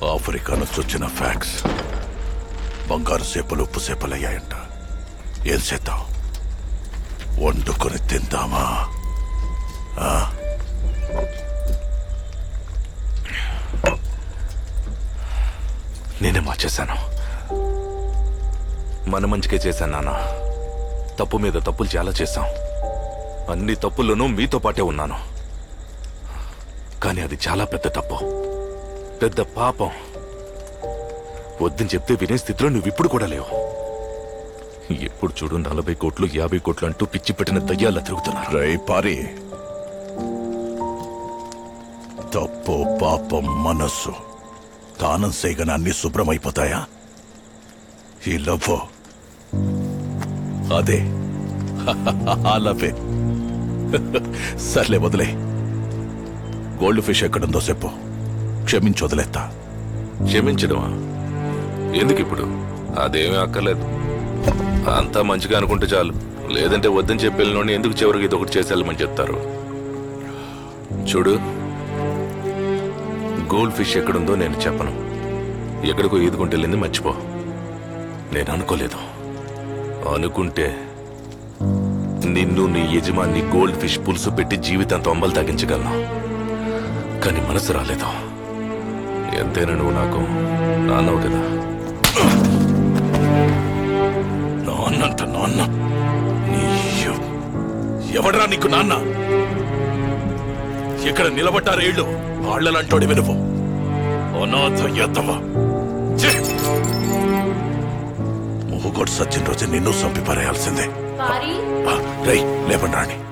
Africa నుంచి వచ్చిన fax బంగారు సేపలు ఉప్పు సేపలు అయ్యాయంట ఏం చేద్దాం వండుకొని తిందామా నేనే మార్చేశాను మన మంచికే చేశాను నాన్న తప్పు మీద తప్పులు చాలా చేశాం అన్ని తప్పుల్లోనూ మీతో పాటే ఉన్నాను కానీ అది చాలా పెద్ద తప్పు పెద్ద పాపం వద్దని చెప్తే వినే స్థితిలో నువ్వు ఇప్పుడు కూడా లేవు ఎప్పుడు చూడు నలభై కోట్లు యాభై కోట్లు అంటూ పిచ్చి పెట్టిన దయ్యాల్లా తిరుగుతున్నారు రై పారి తప్పు పాపం మనస్సు దానం చేయగానే అన్ని శుభ్రమైపోతాయా ఈ లవ్ అదే ఆ లవ్వే సర్లే వదిలే గోల్డ్ ఫిష్ ఎక్కడుందో చెప్పు క్షమించి వదిలేస్తా క్షమించడమా ఎందుకు ఇప్పుడు అదేమీ అక్కర్లేదు అంతా మంచిగా అనుకుంటే చాలు లేదంటే వద్దని చెప్పి వెళ్ళినోడిని ఎందుకు చివరికి ఇది ఒకటి చేసి వెళ్ళమని చెప్తారు చూడు గోల్డ్ ఫిష్ ఎక్కడుందో నేను చెప్పను ఎక్కడికో ఈదుకుంటే వెళ్ళింది మర్చిపో నేను అనుకోలేదు అనుకుంటే నిన్ను నీ యజమాని గోల్డ్ ఫిష్ పులుసు పెట్టి జీవితాంతం అమ్మలు తగ్గించగలను కానీ మనసు రాలేదు ఎంతైనా నువ్వు నాకు నాన్నవు కదా నాన్నంట నాన్న నీ ఎవ్- ఎవడ్రా నీకు నాన్న ఇక్కడ నిలబడ్డారు ఏళ్ళు వాళ్ళలంటోడి వినువు అనాథ యతవ మొహగోడు సచిన్ రోజు నిన్ను చంపి పారేయాల్సిందే పారి ఆ, రేయ్ లేవండి రాణి